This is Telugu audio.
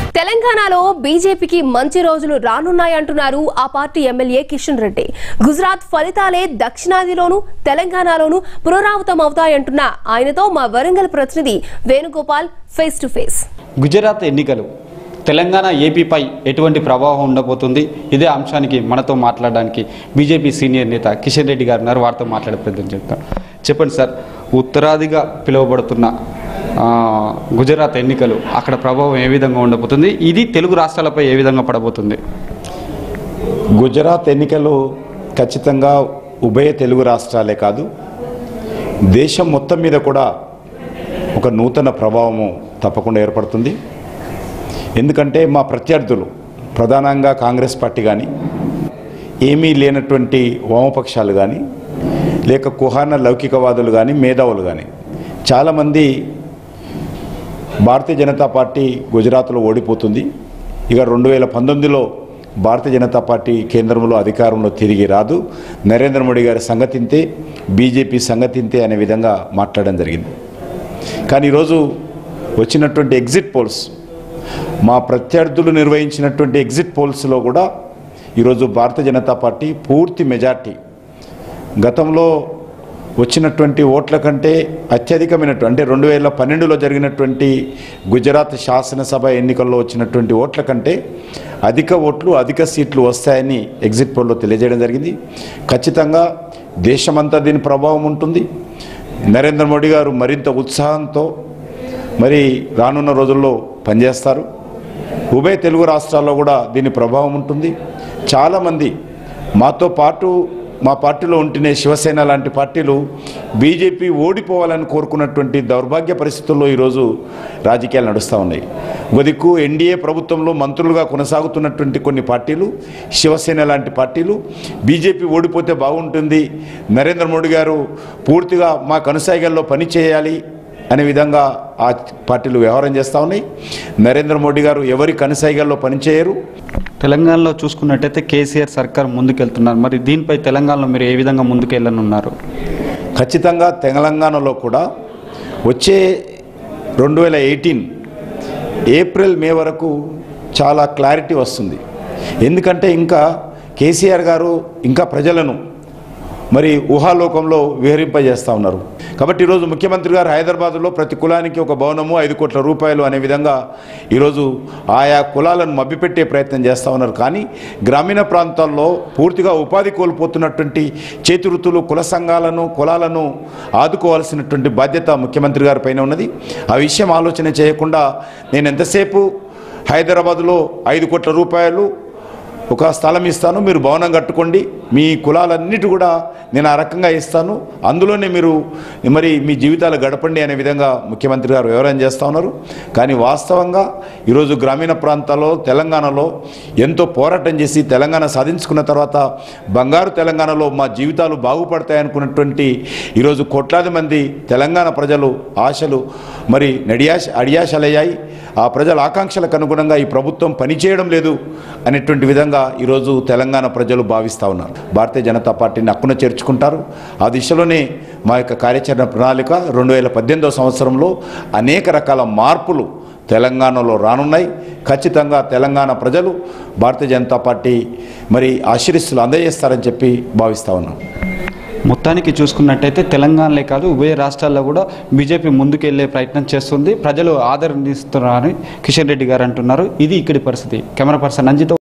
తెలంగాణలో బీజేపీకి మంచి రోజులు రానున్నాయంటున్నారు ఆ పార్టీ ఎమ్మెల్యే కిషన్ రెడ్డి గుజరాత్ ఫలితాలే దక్షిణాదిలోనూ తెలంగాణలోనూ పునరావృతం అవుతాయంటున్న ఆయనతో మా వరంగల్ ప్రతినిధి Venugopal face to face Gujarat ఎన్నికలు తెలంగాణ ఏపీపై ఎటువంటి ప్రభావం ఉండబోతుంది ఇదే అంశానికి మనతో మాట్లాడడానికి బీజేపీ సీనియర్ నేత కిషన్ రెడ్డి గారు ఉన్నారు వారితో మాట్లాడే ప్రయత్నం చెప్తాను చెప్పండి సార్ ఉత్తరాదిగా పిలువబడుతున్న ఆ, గుజరాత్ ఎన్నికలు అక్కడ ప్రభావం ఏ విధంగా ఉండబోతుంది ఇది తెలుగు రాష్ట్రాలపై ఏ విధంగా పడబోతుంది గుజరాత్ ఎన్నికలు ఖచ్చితంగా ఉభయ తెలుగు రాష్ట్రాలే కాదు దేశం మొత్తం మీద కూడా ఒక నూతన ప్రభావము తప్పకుండా ఏర్పడుతుంది ఎందుకంటే మా ప్రత్యర్థులు ప్రధానంగా కాంగ్రెస్ పార్టీ కానీ ఏమీ లేనటువంటి వామపక్షాలు కానీ లేక కుహాన లౌకికవాదులు కానీ మేధావులు కానీ చాలామంది భారతీయ జనతా పార్టీ గుజరాత్లో ఓడిపోతుంది ఇక రెండు వేల పంతొమ్మిదిలో భారతీయ జనతా పార్టీ కేంద్రంలో అధికారంలో తిరిగి రాదు నరేంద్ర మోడీ గారి సంగతింతే బీజేపీ సంగతింతే అనే విధంగా మాట్లాడడం జరిగింది కానీ ఈరోజు వచ్చినటువంటి ఎగ్జిట్ పోల్స్ మా ప్రత్యర్థులు నిర్వహించినటువంటి ఎగ్జిట్ పోల్స్లో కూడా ఈరోజు భారతీయ జనతా పార్టీ పూర్తి మెజార్టీ గతంలో వచ్చినటువంటి ఓట్ల కంటే అత్యధికమైనటువంటి అంటే రెండు వేల పన్నెండులో జరిగినటువంటి గుజరాత్ శాసనసభ ఎన్నికల్లో వచ్చినటువంటి ఓట్ల కంటే అధిక ఓట్లు అధిక సీట్లు వస్తాయని ఎగ్జిట్ పోల్లో తెలియజేయడం జరిగింది ఖచ్చితంగా దేశమంతా దీని ప్రభావం ఉంటుంది నరేంద్ర మోడీ గారు మరింత ఉత్సాహంతో మరి రానున్న రోజుల్లో పనిచేస్తారు ఉభయ తెలుగు రాష్ట్రాల్లో కూడా దీని ప్రభావం ఉంటుంది చాలామంది మాతో పాటు మా పార్టీలో ఉంటేనే శివసేన లాంటి పార్టీలు బీజేపీ ఓడిపోవాలని కోరుకున్నటువంటి దౌర్భాగ్య పరిస్థితుల్లో ఈరోజు రాజకీయాలు నడుస్తూ ఉన్నాయి ఒక దిక్కు ఎన్డీఏ ప్రభుత్వంలో మంత్రులుగా కొనసాగుతున్నటువంటి కొన్ని పార్టీలు శివసేన లాంటి పార్టీలు బీజేపీ ఓడిపోతే బాగుంటుంది నరేంద్ర మోడీ గారు పూర్తిగా మా కనుసాయిగల్లో పని చేయాలి అనే విధంగా ఆ పార్టీలు వ్యవహారం చేస్తూ ఉన్నాయి నరేంద్ర మోడీ గారు ఎవరి కనుసైగల్లో పనిచేయరు తెలంగాణలో చూసుకున్నట్టయితే కేసీఆర్ సర్కార్ ముందుకెళ్తున్నారు మరి దీనిపై తెలంగాణలో మీరు ఏ విధంగా ముందుకెళ్ళనున్నారు ఖచ్చితంగా తెలంగాణలో కూడా వచ్చే రెండు వేల ఎయిటీన్ ఏప్రిల్ మే వరకు చాలా క్లారిటీ వస్తుంది ఎందుకంటే ఇంకా కేసీఆర్ గారు ఇంకా ప్రజలను మరి ఊహాలోకంలో విహరింపజేస్తూ ఉన్నారు కాబట్టి ఈరోజు ముఖ్యమంత్రి గారు హైదరాబాద్లో ప్రతి కులానికి ఒక భవనము ఐదు కోట్ల రూపాయలు అనే విధంగా ఈరోజు ఆయా కులాలను మభ్యపెట్టే ప్రయత్నం చేస్తూ ఉన్నారు కానీ గ్రామీణ ప్రాంతాల్లో పూర్తిగా ఉపాధి కోల్పోతున్నటువంటి చేతివృత్తులు కుల సంఘాలను కులాలను ఆదుకోవాల్సినటువంటి బాధ్యత ముఖ్యమంత్రి గారి పైన ఉన్నది ఆ విషయం ఆలోచన చేయకుండా నేను ఎంతసేపు హైదరాబాద్లో ఐదు కోట్ల రూపాయలు ఒక స్థలం ఇస్తాను మీరు భవనం కట్టుకోండి మీ కులాలన్నిటి కూడా నేను ఆ రకంగా ఇస్తాను అందులోనే మీరు మరి మీ జీవితాలు గడపండి అనే విధంగా ముఖ్యమంత్రి గారు వివరణ చేస్తూ ఉన్నారు కానీ వాస్తవంగా ఈరోజు గ్రామీణ ప్రాంతాల్లో తెలంగాణలో ఎంతో పోరాటం చేసి తెలంగాణ సాధించుకున్న తర్వాత బంగారు తెలంగాణలో మా జీవితాలు బాగుపడతాయి అనుకున్నటువంటి ఈరోజు కోట్లాది మంది తెలంగాణ ప్రజలు ఆశలు మరి నడియాశ అడియాశలయ్యాయి ఆ ప్రజల ఆకాంక్షలకు అనుగుణంగా ఈ ప్రభుత్వం పనిచేయడం లేదు అనేటువంటి విధంగా ఈరోజు తెలంగాణ ప్రజలు భావిస్తూ ఉన్నారు భారతీయ జనతా పార్టీని హక్కున చేర్చుకుంటారు ఆ దిశలోనే మా యొక్క కార్యాచరణ ప్రణాళిక రెండు వేల పద్దెనిమిదవ సంవత్సరంలో అనేక రకాల మార్పులు తెలంగాణలో రానున్నాయి ఖచ్చితంగా తెలంగాణ ప్రజలు భారతీయ జనతా పార్టీ మరి ఆశీర్స్తులు అందజేస్తారని చెప్పి భావిస్తూ ఉన్నాం మొత్తానికి చూసుకున్నట్టయితే తెలంగాణలే కాదు ఉభయ రాష్ట్రాల్లో కూడా బీజేపీ ముందుకెళ్లే ప్రయత్నం చేస్తుంది ప్రజలు ఆదరణిస్తున్నారని కిషన్ రెడ్డి గారు అంటున్నారు ఇది ఇక్కడి పరిస్థితి కెమెరా పర్సన్ అంజితో